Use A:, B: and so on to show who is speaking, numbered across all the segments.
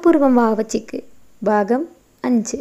A: സ്നേഹപൂർവ്വം വാവച്ചിക്ക് ഭാഗം അഞ്ച്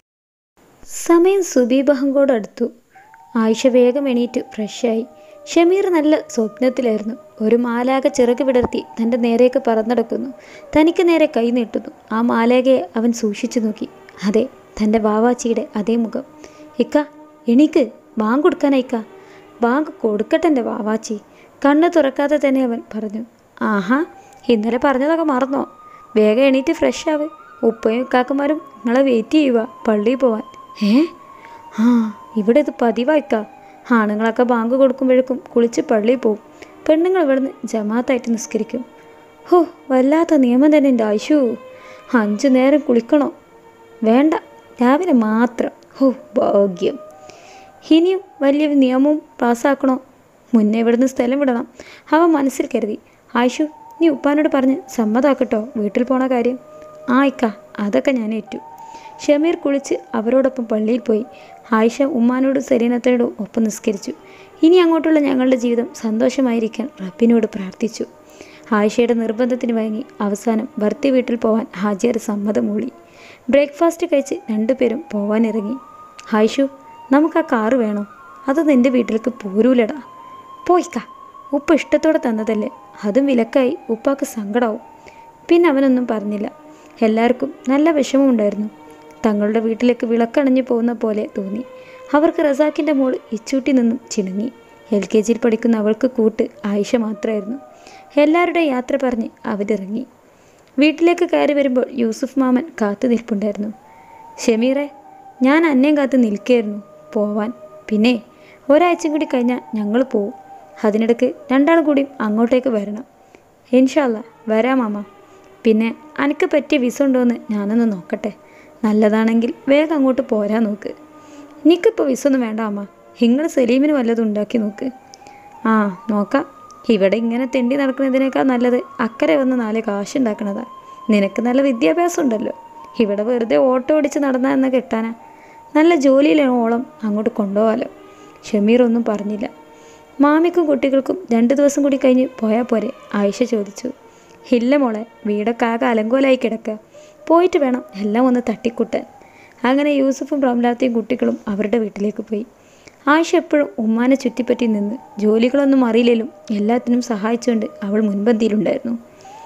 A: സമയം സുബീബഹങ്കോടടുത്തു ആയിഷ വേഗം എണീറ്റ് ഫ്രഷായി ഷമീർ നല്ല സ്വപ്നത്തിലായിരുന്നു ഒരു മാലാക ചിറക് വിടർത്തി തൻ്റെ നേരേക്ക് പറന്നടക്കുന്നു തനിക്ക് നേരെ കൈ നീട്ടുന്നു ആ മാലാകയെ അവൻ സൂക്ഷിച്ചു നോക്കി അതെ തൻ്റെ വാവാച്ചിയുടെ അതേ മുഖം ഇക്ക എണീക്ക് ബാങ്ക് കൊടുക്കാനായിക്ക ബാങ്ക് കൊടുക്കട്ടെ എൻ്റെ വാവാച്ചി കണ്ണ് തുറക്കാതെ തന്നെ അവൻ പറഞ്ഞു ആഹാ ഇന്നലെ പറഞ്ഞതൊക്കെ മറന്നോ വേഗം എണീറ്റ് ഫ്രഷ് ആവ് ഉപ്പയും കാക്കന്മാരും നിങ്ങളെ വെയിറ്റ് ചെയ്യുക പള്ളിയിൽ പോവാൻ ഏ ആ ഇവിടെ ഇത് പതിവായിക്ക ആണുങ്ങളൊക്കെ ബാങ്ക് കൊടുക്കുമ്പോഴേക്കും കുളിച്ച് പള്ളിയിൽ പോവും പെണ്ണുങ്ങൾ ഇവിടുന്ന് ജമാത്തായിട്ട് നിസ്കരിക്കും ഹോ വല്ലാത്ത നിയമം തന്നെ എൻ്റെ ആശു അഞ്ചു നേരം കുളിക്കണോ വേണ്ട രാവിലെ മാത്രം ഹോ ഭാഗ്യം ഇനിയും വലിയ നിയമവും പാസ്സാക്കണോ മുന്നേ ഇവിടുന്ന് സ്ഥലം വിടണം അവൻ മനസ്സിൽ കരുതി ആയിഷു നീ ഉപ്പാനോട് പറഞ്ഞ് സമ്മതാക്കട്ടോ വീട്ടിൽ പോണ കാര്യം ആ ഇക്ക അതൊക്കെ ഞാൻ ഏറ്റു ഷമീർ കുളിച്ച് അവരോടൊപ്പം പള്ളിയിൽ പോയി ആയിഷ ഉമ്മാനോടും സലീനത്തോടും ഒപ്പം നിസ്കരിച്ചു ഇനി അങ്ങോട്ടുള്ള ഞങ്ങളുടെ ജീവിതം സന്തോഷമായിരിക്കാൻ റബ്ബിനോട് പ്രാർത്ഥിച്ചു ആയിഷയുടെ നിർബന്ധത്തിന് വഴങ്ങി അവസാനം ഭർത്തി വീട്ടിൽ പോവാൻ ഹാജിയർ സമ്മതം മൂളി ബ്രേക്ക്ഫാസ്റ്റ് കഴിച്ച് രണ്ടുപേരും പോവാനിറങ്ങി ആയിഷു നമുക്ക് ആ കാറ് വേണോ അത് നിൻ്റെ വീട്ടിലേക്ക് പോരൂലടാ പോയിക്ക ഉപ്പ ഇഷ്ടത്തോടെ തന്നതല്ലേ അതും വിലക്കായി ഉപ്പാക്ക് സങ്കടാവും പിന്നെ അവനൊന്നും പറഞ്ഞില്ല എല്ലാവർക്കും നല്ല വിഷമമുണ്ടായിരുന്നു തങ്ങളുടെ വീട്ടിലേക്ക് വിളക്കണഞ്ഞു പോകുന്ന പോലെ തോന്നി അവർക്ക് റസാക്കിൻ്റെ മോൾ ഇച്ചൂട്ടി നിന്നും ചിണുങ്ങി എൽ കെ ജിയിൽ പഠിക്കുന്ന അവൾക്ക് കൂട്ട് ആയിഷ മാത്രമായിരുന്നു എല്ലാവരുടെ യാത്ര പറഞ്ഞ് അവരിറങ്ങി വീട്ടിലേക്ക് കയറി വരുമ്പോൾ യൂസുഫ് മാമൻ കാത്തു നിൽപ്പുണ്ടായിരുന്നു ഷമീറെ ഞാൻ അന്നേം കാത്ത് നിൽക്കുകയായിരുന്നു പോവാൻ പിന്നെ ഒരാഴ്ച കൂടി കഴിഞ്ഞാൽ ഞങ്ങൾ പോവും അതിനിടയ്ക്ക് രണ്ടാൾ കൂടിയും അങ്ങോട്ടേക്ക് വരണം ഇൻഷാല്ല വരാം മാമ പിന്നെ അനക്ക് പറ്റിയ വിസ ഉണ്ടോയെന്ന് ഞാനൊന്ന് നോക്കട്ടെ നല്ലതാണെങ്കിൽ വേഗം അങ്ങോട്ട് പോരാൻ നോക്ക് എനിക്കിപ്പോൾ വിസ ഒന്നും വേണ്ട അമ്മ നിങ്ങൾ സലീമിന് വല്ലതും ഉണ്ടാക്കി നോക്ക് ആ നോക്കാം ഇവിടെ ഇങ്ങനെ തെണ്ടി നടക്കുന്നതിനേക്കാൾ നല്ലത് അക്കരെ വന്ന് നാല് കാശ് ഉണ്ടാക്കണതാ നിനക്ക് നല്ല വിദ്യാഭ്യാസം ഉണ്ടല്ലോ ഇവിടെ വെറുതെ ഓട്ടോ ഓടിച്ച് നടന്നാ എന്ന കെട്ടാനാ നല്ല ജോലിയിലാണ് ഓളം അങ്ങോട്ട് കൊണ്ടുപോകാലോ ഷമീർ ഒന്നും പറഞ്ഞില്ല മാമിക്കും കുട്ടികൾക്കും രണ്ട് ദിവസം കൂടി കഴിഞ്ഞ് പോയാൽ പോരെ ആയിഷ ചോദിച്ചു ഇല്ല മോളെ വീടൊക്കെ ആകെ അലങ്കോലായി കിടക്കുക പോയിട്ട് വേണം എല്ലാം ഒന്ന് തട്ടിക്കൂട്ടാൻ അങ്ങനെ യൂസുഫും റംലാത്തയും കുട്ടികളും അവരുടെ വീട്ടിലേക്ക് പോയി ആയിഷ എപ്പോഴും ഉമ്മാനെ ചുറ്റിപ്പറ്റി നിന്ന് ജോലികളൊന്നും അറിയില്ലെങ്കിലും എല്ലാത്തിനും സഹായിച്ചുകൊണ്ട് അവൾ മുൻപന്തിയിലുണ്ടായിരുന്നു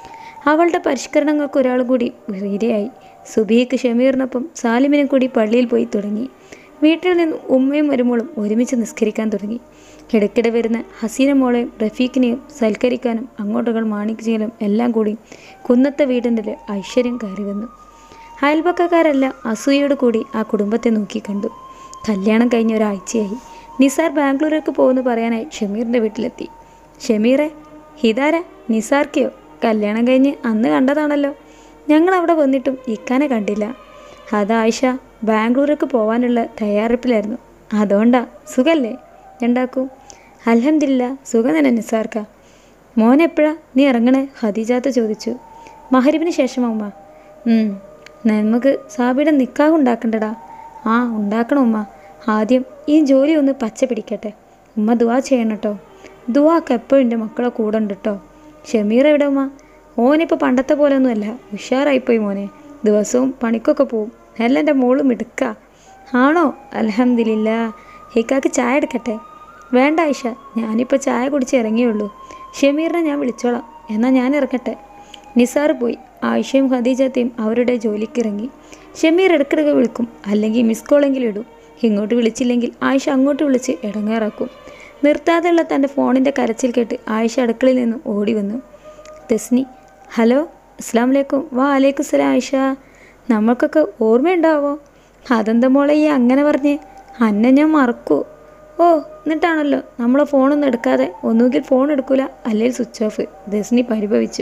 A: അവളുടെ പരിഷ്കരണങ്ങൾക്ക് ഒരാൾ കൂടി ഇരയായി സുബിയക്ക് ഷമീറിനൊപ്പം സാലിമിനെ കൂടി പള്ളിയിൽ പോയി തുടങ്ങി വീട്ടിൽ നിന്നും ഉമ്മയും മരുമോളും ഒരുമിച്ച് നിസ്കരിക്കാൻ തുടങ്ങി ഇടയ്ക്കിടെ വരുന്ന ഹസീന മോളെയും റഫീഖിനെയും സൽക്കരിക്കാനും അങ്ങോട്ടുകൾ മാണിക്യലും എല്ലാം കൂടി കുന്നത്തെ വീടിൻ്റെ ഐശ്വര്യം കയറി വന്നു അയൽപക്കക്കാരെല്ലാം അസൂയയോട് കൂടി ആ കുടുംബത്തെ നോക്കി കണ്ടു കല്യാണം കഴിഞ്ഞ ഒരാഴ്ചയായി നിസാർ ബാംഗ്ലൂരേക്ക് പോകുന്നു പറയാനായി ഷമീറിൻ്റെ വീട്ടിലെത്തി ഷമീറെ ഇതാരാ നിസാർക്കെയോ കല്യാണം കഴിഞ്ഞ് അന്ന് കണ്ടതാണല്ലോ ഞങ്ങൾ അവിടെ വന്നിട്ടും ഇക്കാനെ കണ്ടില്ല അത് ആയിഷ ബാംഗ്ലൂർക്ക് പോകാനുള്ള തയ്യാറെടുപ്പിലായിരുന്നു അതുകൊണ്ടാ സുഖല്ലേ രണ്ടാക്കും അലഹമില്ല സുഖം തന്നെ നിസാർക്ക മോൻ എപ്പോഴാ നീ ഇറങ്ങണേ ഖദീജാത്ത ചോദിച്ചു മഹരിബിന് ശേഷം ഉമ്മ ഉം, നമുക്ക് സാബിയുടെ നിക്കാഹ് ഉണ്ടാക്കണ്ടടാ ആ ഉണ്ടാക്കണം ഉമ്മ ആദ്യം ഈ ജോലി ഒന്ന് പച്ച പിടിക്കട്ടെ ഉമ്മ ദുവാ ചെയ്യണം കേട്ടോ ദുവാക്ക് എപ്പോഴും എൻ്റെ മക്കളെ കൂടെ ഉണ്ട് കേട്ടോ ഷമീർ എവിടെ ഉമ്മ ഓനിപ്പോൾ പണ്ടത്തെ പോലെ ഒന്നുമല്ല ഉഷാറായിപ്പോയി മോനെ ദിവസവും പണിക്കൊക്കെ പോവും എല്ലാം എൻ്റെ മോളും എടുക്ക ആണോ അലഹമില്ല ഹിക്കാക്ക് ചായ എടുക്കട്ടെ വേണ്ട ആയിഷ ഞാനിപ്പോൾ ചായ കുടിച്ച് ഇറങ്ങിയുള്ളൂ ഷമീറിനെ ഞാൻ വിളിച്ചോളാം എന്നാൽ ഞാൻ ഇറങ്ങട്ടെ നിസാർ പോയി ആയിഷയും ഖദീജത്തെയും അവരുടെ ജോലിക്ക് ഇറങ്ങി ഷമീർ ഇടയ്ക്കിടയ്ക്ക് വിളിക്കും അല്ലെങ്കിൽ മിസ് കോളെങ്കിലും ഇടും ഇങ്ങോട്ട് വിളിച്ചില്ലെങ്കിൽ ആയിഷ അങ്ങോട്ട് വിളിച്ച് ഇടങ്ങേറാക്കും നിർത്താതെയുള്ള തൻ്റെ ഫോണിൻ്റെ കരച്ചിൽ കേട്ട് ആയിഷ അടുക്കളയിൽ നിന്നും ഓടി വന്നു തെസ്നി ഹലോ അസ്സാം വലൈക്കും വാ അലൈക്കും സലാം ആയിഷ നമ്മൾക്കൊക്കെ ഓർമ്മയുണ്ടാവോ അതെന്താ മോളെ ഈ അങ്ങനെ പറഞ്ഞേ അന്നെ ഞാൻ മറക്കൂ ഓ എന്നിട്ടാണല്ലോ നമ്മളെ ഫോണൊന്നും എടുക്കാതെ ഒന്നുകിൽ ഫോൺ എടുക്കൂല അല്ലെങ്കിൽ സ്വിച്ച് ഓഫ് ദസ്നി പരിഭവിച്ചു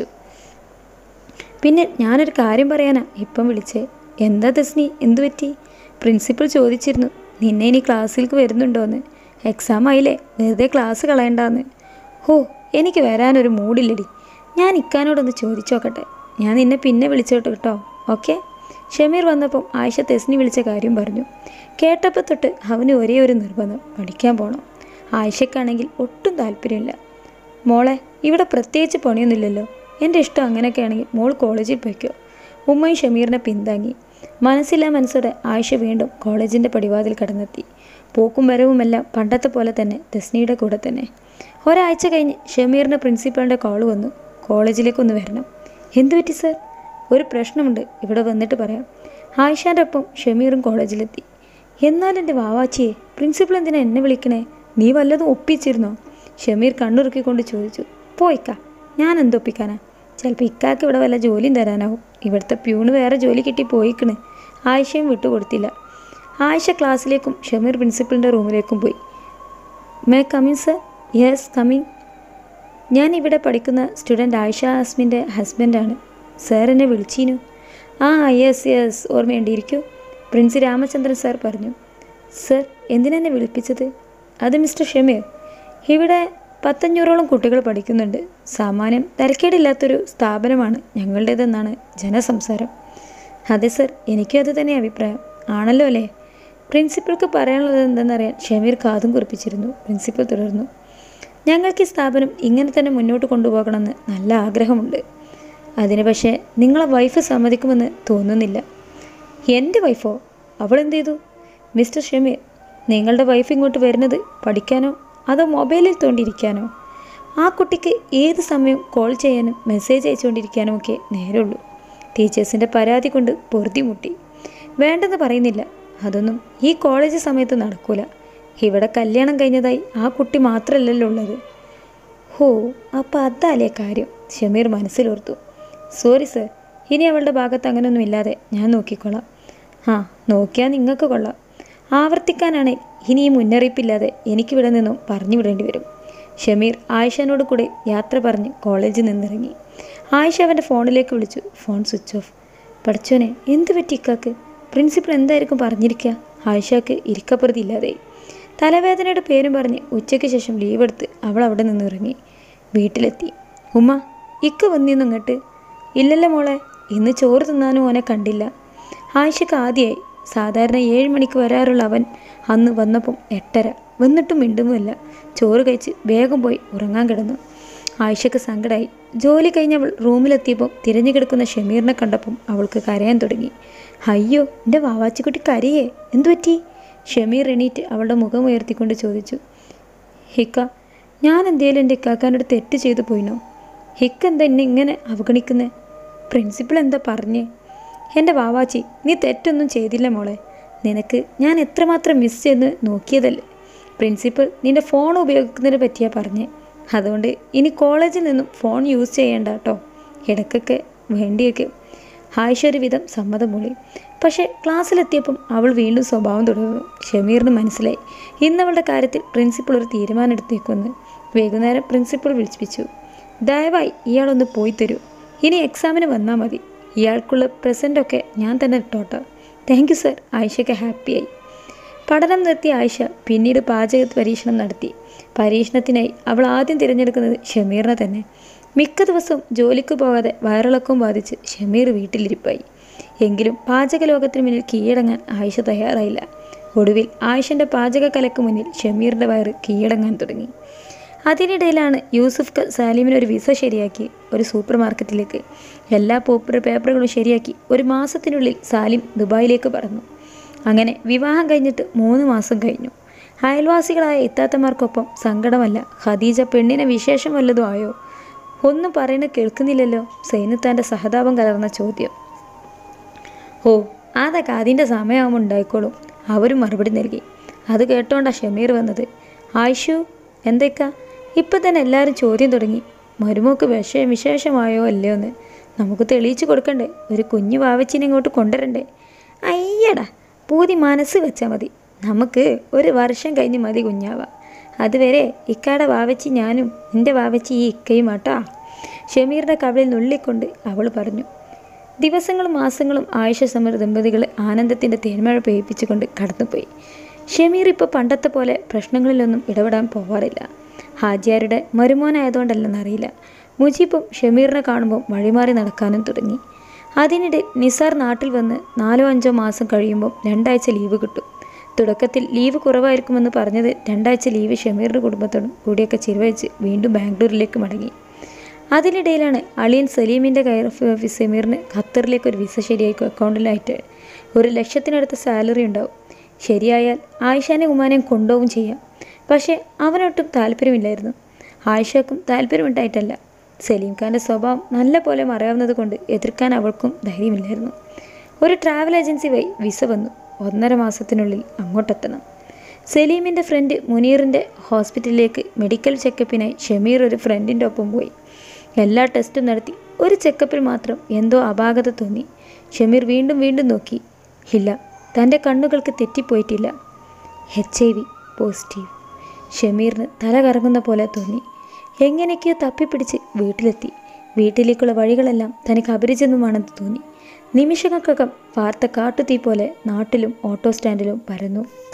A: പിന്നെ ഞാനൊരു കാര്യം പറയാനാ ഇപ്പം വിളിച്ചേ എന്താ ദസ്നി എന്തു പറ്റി പ്രിൻസിപ്പൽ ചോദിച്ചിരുന്നു നിന്നെ ഇനി ക്ലാസ്സിലേക്ക് വരുന്നുണ്ടോയെന്ന് എക്സാം ആയില്ലേ വെറുതെ ക്ലാസ് കളയണ്ടാന്ന് ഹോ എനിക്ക് വരാനൊരു മൂഡില്ലടി ഞാൻ ഇക്കാനോടൊന്ന് ചോദിച്ചോക്കട്ടെ ഞാൻ നിന്നെ പിന്നെ വിളിച്ചോട്ട് കേട്ടോ ഓക്കെ ഷമീർ വന്നപ്പം ആയിഷ തെസ്നി വിളിച്ച കാര്യം പറഞ്ഞു കേട്ടപ്പോൾ തൊട്ട് അവന് ഒരേ ഒരു നിർബന്ധം പഠിക്കാൻ പോകണം ആയിഷയ്ക്കാണെങ്കിൽ ഒട്ടും താല്പര്യമില്ല മോളെ ഇവിടെ പ്രത്യേകിച്ച് പണിയൊന്നുമില്ലല്ലോ എൻ്റെ ഇഷ്ടം അങ്ങനെയൊക്കെ ആണെങ്കിൽ മോൾ കോളേജിൽ പോയിക്കോ ഉമ്മയും ഷമീറിനെ പിന്താങ്ങി മനസ്സില്ലാ മനസ്സോടെ ആയിഷ വീണ്ടും കോളേജിൻ്റെ പടിവാതിൽ കടന്നെത്തി പോക്കും വരവുമെല്ലാം പണ്ടത്തെ പോലെ തന്നെ തെസ്നിയുടെ കൂടെ തന്നെ ഒരാഴ്ച കഴിഞ്ഞ് ഷമീറിൻ്റെ പ്രിൻസിപ്പാളിൻ്റെ കോൾ വന്നു കോളേജിലേക്കൊന്ന് വരണം എന്തു പറ്റി സർ ഒരു പ്രശ്നമുണ്ട് ഇവിടെ വന്നിട്ട് പറയാം ആയിഷാൻ്റെ ഒപ്പം ഷമീറും കോളേജിലെത്തി എന്നാൽ എൻ്റെ വാവാച്ചിയെ പ്രിൻസിപ്പൾ എന്തിനാ എന്നെ വിളിക്കണേ നീ വല്ലതും ഒപ്പിച്ചിരുന്നോ ഷമീർ കണ്ണുറുക്കിക്കൊണ്ട് ചോദിച്ചു പോയിക്ക ഞാൻ എന്തൊപ്പിക്കാനാ ചിലപ്പോൾ ഇക്കാക്ക് ഇവിടെ വല്ല ജോലിയും തരാനാവും ഇവിടുത്തെ പ്യൂണ് വേറെ ജോലി കിട്ടി പോയിക്കണ് ആയിഷയും വിട്ടുകൊടുത്തില്ല ആയിഷ ക്ലാസ്സിലേക്കും ഷമീർ പ്രിൻസിപ്പളിൻ്റെ റൂമിലേക്കും പോയി may come in sir yes coming ഞാൻ ഇവിടെ പഠിക്കുന്ന സ്റ്റുഡൻറ്റ് ആയിഷ ആസ്മിൻ്റെ ഹസ്ബൻഡാണ് സാർ എന്നെ വിളിച്ചീനു ആ യെസ് യെസ് ഓർമ്മയുണ്ടിരിക്കൂ പ്രിൻസി രാമചന്ദ്രൻ സാർ പറഞ്ഞു സർ എന്തിനെന്നെ വിളിപ്പിച്ചത് അത് മിസ്റ്റർ ഷമീർ ഇവിടെ പത്തഞ്ഞൂറോളം കുട്ടികൾ പഠിക്കുന്നുണ്ട് സാമാന്യം തരക്കേടില്ലാത്തൊരു സ്ഥാപനമാണ് ഞങ്ങളുടേതെന്നാണ് ജനസംസാരം അതെ സർ എനിക്കും അത് തന്നെ അഭിപ്രായം ആണല്ലോ അല്ലേ പ്രിൻസിപ്പൾക്ക് പറയാനുള്ളത് എന്തെന്നറിയാൻ ഷമീർ കാതും കുറിപ്പിച്ചിരുന്നു പ്രിൻസിപ്പൽ തുടർന്നു ഞങ്ങൾക്ക് ഈ സ്ഥാപനം ഇങ്ങനെ തന്നെ മുന്നോട്ട് കൊണ്ടുപോകണമെന്ന് നല്ല ആഗ്രഹമുണ്ട് അതിന് പക്ഷേ നിങ്ങളെ വൈഫ് സമ്മതിക്കുമെന്ന് തോന്നുന്നില്ല എൻ്റെ വൈഫോ അവൾ എന്ത് ചെയ്തു മിസ്റ്റർ ഷമീർ നിങ്ങളുടെ വൈഫ് ഇങ്ങോട്ട് വരുന്നത് പഠിക്കാനോ അതോ മൊബൈലിൽ തോണ്ടിയിരിക്കാനോ ആ കുട്ടിക്ക് ഏത് സമയം കോൾ ചെയ്യാനും മെസ്സേജ് അയച്ചുകൊണ്ടിരിക്കാനും ഒക്കെ നേരമുള്ളൂ ടീച്ചേഴ്സിൻ്റെ പരാതി കൊണ്ട് പൊറുതിമുട്ടി വേണ്ടെന്ന് പറയുന്നില്ല അതൊന്നും ഈ കോളേജ് സമയത്ത് നടക്കൂല ഇവിടെ കല്യാണം കഴിഞ്ഞതായി ആ കുട്ടി മാത്രമല്ലല്ലോ ഉള്ളത് ഹോ അപ്പം അതല്ലേ കാര്യം ഷമീർ മനസ്സിലോർത്തു സോറി സർ ഇനി അവളുടെ ഭാഗത്ത് അങ്ങനെയൊന്നും ഇല്ലാതെ ഞാൻ നോക്കിക്കൊള്ളാം ആ നോക്കിയാൽ നിങ്ങൾക്ക് കൊള്ളാം ആവർത്തിക്കാനാണ് ഇനി ഈ മുന്നറിയിപ്പില്ലാതെ എനിക്കിവിടെ നിന്നും പറഞ്ഞു വിടേണ്ടി വരും ഷമീർ ആയിഷനോട് കൂടെ യാത്ര പറഞ്ഞ് കോളേജിൽ നിന്നിറങ്ങി ആയിഷ അവൻ്റെ ഫോണിലേക്ക് വിളിച്ചു ഫോൺ സ്വിച്ച് ഓഫ് പഠിച്ചോനെ എന്ത് പറ്റി ഇക്കാക്ക് പ്രിൻസിപ്പൾ എന്തായിരിക്കും പറഞ്ഞിരിക്കുക ആയിഷക്ക് ഇരിക്കപ്പുറത്തി ഇല്ലാതെയായി തലവേദനയുടെ പേരും പറഞ്ഞ് ഉച്ചയ്ക്ക് ശേഷം ലീവ് എടുത്ത് അവൾ അവിടെ നിന്ന് ഇറങ്ങി വീട്ടിലെത്തി ഉമ്മ ഇക്ക വന്നിരുന്നു ഇങ്ങോട്ട് ഇല്ലല്ലോ മോളെ ഇന്ന് ചോറ് തിന്നാനും ഓനെ കണ്ടില്ല ആയിഷക്ക് ആദ്യമായി സാധാരണ ഏഴ് മണിക്ക് വരാറുള്ള അവൻ അന്ന് വന്നപ്പം എട്ടര വന്നിട്ടും മിണ്ടുമില്ല ചോറ് കഴിച്ച് വേഗം പോയി ഉറങ്ങാൻ കിടന്നു ആയിഷക്ക് സങ്കടമായി ജോലി കഴിഞ്ഞവൾ റൂമിലെത്തിയപ്പോൾ തിരഞ്ഞു കിടക്കുന്ന ഷമീറിനെ കണ്ടപ്പം അവൾക്ക് കരയാൻ തുടങ്ങി അയ്യോ എൻ്റെ വാവാച്ചിക്കുട്ടി കരയേ എന്തു പറ്റി ഷമീർ എണീറ്റ് അവളുടെ മുഖം ഉയർത്തിക്കൊണ്ട് ചോദിച്ചു ഹിക്ക ഞാൻ എന്തേലും എൻ്റെ ഇക്കാക്കാൻ്റെ തെറ്റ് ചെയ്തു പോയിനോ ഹിക്ക എന്താ എന്നെ ഇങ്ങനെ അവഗണിക്കുന്നേ പ്രിൻസിപ്പൾ എന്താ പറഞ്ഞേ എൻ്റെ വാവാച്ചി നീ തെറ്റൊന്നും ചെയ്തില്ല മോളെ നിനക്ക് ഞാൻ എത്രമാത്രം മിസ് ചെയ്ത് നോക്കിയതല്ലേ പ്രിൻസിപ്പൾ നിൻ്റെ ഫോൺ ഉപയോഗിക്കുന്നതിനെ പറ്റിയാ പറഞ്ഞേ അതുകൊണ്ട് ഇനി കോളേജിൽ നിന്നും ഫോൺ യൂസ് ചെയ്യേണ്ട കേട്ടോ ഇടയ്ക്കൊക്കെ വേണ്ടിയൊക്കെ ആയിഷ ഒരു വിധം സമ്മതം മൂളി പക്ഷേ ക്ലാസ്സിലെത്തിയപ്പം അവൾ വീണ്ടും സ്വഭാവം തുടർന്നു ഷമീറിന് മനസ്സിലായി ഇന്നവളുടെ കാര്യത്തിൽ പ്രിൻസിപ്പൾ ഒരു തീരുമാനം എടുത്തേക്കുമെന്ന് വൈകുന്നേരം പ്രിൻസിപ്പൾ വിളിപ്പിച്ചു ദയവായി ഇയാളൊന്ന് പോയി തരൂ ഇനി എക്സാമിന് വന്നാൽ മതി ഇയാൾക്കുള്ള പ്രസൻ്റൊക്കെ ഞാൻ തന്നെ ഇട്ടോട്ടെ താങ്ക് യു സർ ആയിഷയ്ക്ക് ഹാപ്പിയായി പഠനം നിർത്തിയ ആയിഷ പിന്നീട് പാചക പരീക്ഷണം നടത്തി പരീക്ഷണത്തിനായി അവൾ ആദ്യം തിരഞ്ഞെടുക്കുന്നത് ഷമീറിനെ തന്നെ മിക്ക ദിവസവും ജോലിക്ക് പോകാതെ വയറിളക്കവും ബാധിച്ച് ഷമീർ വീട്ടിലിരിപ്പായി എങ്കിലും പാചക ലോകത്തിന് മുന്നിൽ കീഴടങ്ങാൻ ആയിഷ തയ്യാറായില്ല ഒടുവിൽ ആയിഷൻ്റെ പാചക കലക്ക് മുന്നിൽ ഷമീറിൻ്റെ വയറ് കീഴടങ്ങാൻ തുടങ്ങി അതിനിടയിലാണ് യൂസുഫ് ക സാലിമിന് ഒരു വിസ ശരിയാക്കി ഒരു സൂപ്പർ മാർക്കറ്റിലേക്ക് എല്ലാ പോപ്പർ പേപ്പറുകളും ശരിയാക്കി ഒരു മാസത്തിനുള്ളിൽ സാലിം ദുബായിലേക്ക് പറന്നു അങ്ങനെ വിവാഹം കഴിഞ്ഞിട്ട് മൂന്ന് മാസം കഴിഞ്ഞു അയൽവാസികളായ ഇത്താത്തമാർക്കൊപ്പം സങ്കടമല്ല ഖദീജ പെണ്ണിനെ വിശേഷം വല്ലതും ആയോ ഒന്നും പറയുന്നത് കേൾക്കുന്നില്ലല്ലോ സൈനുത്താൻ്റെ സഹതാപം കലർന്ന ചോദ്യം ഓ അതൊക്കെ അതിൻ്റെ സമയമാകുമ്പോൾ ഉണ്ടായിക്കോളും അവരും മറുപടി നൽകി അത് കേട്ടോണ്ടാ ഷമീർ വന്നത് ആയിഷു എന്തൊക്കെ ഇപ്പം തന്നെ എല്ലാവരും ചോദ്യം തുടങ്ങി മരുമോക്ക് വിഷ വിശേഷമായോ അല്ലയോ എന്ന് നമുക്ക് തെളിയിച്ചു കൊടുക്കണ്ടേ ഒരു കുഞ്ഞു വാവച്ചിനെ ഇങ്ങോട്ട് കൊണ്ടുവരണ്ടേ അയ്യടാ പൂതി മനസ്സ് വെച്ചാൽ മതി നമുക്ക് ഒരു വർഷം കഴിഞ്ഞ് മതി കുഞ്ഞാവ അതുവരെ ഇക്കാടെ വാവച്ചി ഞാനും എൻ്റെ വാവച്ചി ഈ ഇക്കയും ആട്ടാ ഷമീറിൻ്റെ കവിളിൽ നുള്ളിക്കൊണ്ട് അവൾ പറഞ്ഞു ദിവസങ്ങളും മാസങ്ങളും ആയിഷ സമർ ദമ്പതികൾ ആനന്ദത്തിൻ്റെ തേന്മഴ പെയ്യിപ്പിച്ചുകൊണ്ട് കടന്നുപോയി ഷമീർ ഇപ്പോൾ പണ്ടത്തെ പോലെ പ്രശ്നങ്ങളിലൊന്നും ഇടപെടാൻ പോവാറില്ല ഹാജിയാരുടെ മരുമോനായതുകൊണ്ടല്ലെന്നറിയില്ല മുജീബും ഷമീറിനെ കാണുമ്പോൾ വഴിമാറി നടക്കാനും തുടങ്ങി അതിനിടെ നിസാർ നാട്ടിൽ വന്ന് നാലോ അഞ്ചോ മാസം കഴിയുമ്പോൾ രണ്ടാഴ്ച ലീവ് കിട്ടും തുടക്കത്തിൽ ലീവ് കുറവായിരിക്കുമെന്ന് പറഞ്ഞത് രണ്ടാഴ്ച ലീവ് ഷമീറിൻ്റെ കുടുംബത്തോടും കൂടിയൊക്കെ ചിലവഴിച്ച് വീണ്ടും ബാംഗ്ലൂരിലേക്ക് മടങ്ങി അതിനിടയിലാണ് അളിയൻ സലീമിൻ്റെ കയർ ഓഫീസ് സമീറിന് ഖത്തറിലേക്ക് ഒരു വിസ ശരിയായിരിക്കും അക്കൗണ്ടിലായിട്ട് ഒരു ലക്ഷത്തിനടുത്ത് സാലറി ഉണ്ടാവും ശരിയായാൽ ആയിഷാനെ ഉമാനെയും കൊണ്ടുപോവും ചെയ്യാം പക്ഷേ അവനൊട്ടും താല്പര്യമില്ലായിരുന്നു ആയിഷക്കും താല്പര്യമുണ്ടായിട്ടല്ല സലീം ഖാൻ്റെ സ്വഭാവം നല്ല പോലെ അറിയാവുന്നത് കൊണ്ട് എതിർക്കാൻ അവൾക്കും ധൈര്യമില്ലായിരുന്നു ഒരു ട്രാവൽ ഏജൻസി വഴി വിസ വന്നു ഒന്നര മാസത്തിനുള്ളിൽ അങ്ങോട്ടെത്തണം സലീമിൻ്റെ ഫ്രണ്ട് മുനീറിൻ്റെ ഹോസ്പിറ്റലിലേക്ക് മെഡിക്കൽ ചെക്കപ്പിനായി ഷമീർ ഒരു ഫ്രണ്ടിൻ്റെ ഒപ്പം പോയി എല്ലാ ടെസ്റ്റും നടത്തി ഒരു ചെക്കപ്പിൽ മാത്രം എന്തോ അപാകത തോന്നി ഷമീർ വീണ്ടും വീണ്ടും നോക്കി ഇല്ല തൻ്റെ കണ്ണുകൾക്ക് തെറ്റിപ്പോയിട്ടില്ല എച്ച് ഐ വി പോസിറ്റീവ് ഷമീറിന് തല കറങ്ങുന്ന പോലെ തോന്നി എങ്ങനെയൊക്കെയോ തപ്പിപ്പിടിച്ച് വീട്ടിലെത്തി വീട്ടിലേക്കുള്ള വഴികളെല്ലാം തനിക്ക് അപരിചിതമാണെന്ന് തോന്നി നിമിഷങ്ങൾക്കകം വാർത്ത കാട്ടുതീ പോലെ നാട്ടിലും ഓട്ടോ സ്റ്റാൻഡിലും പരന്നു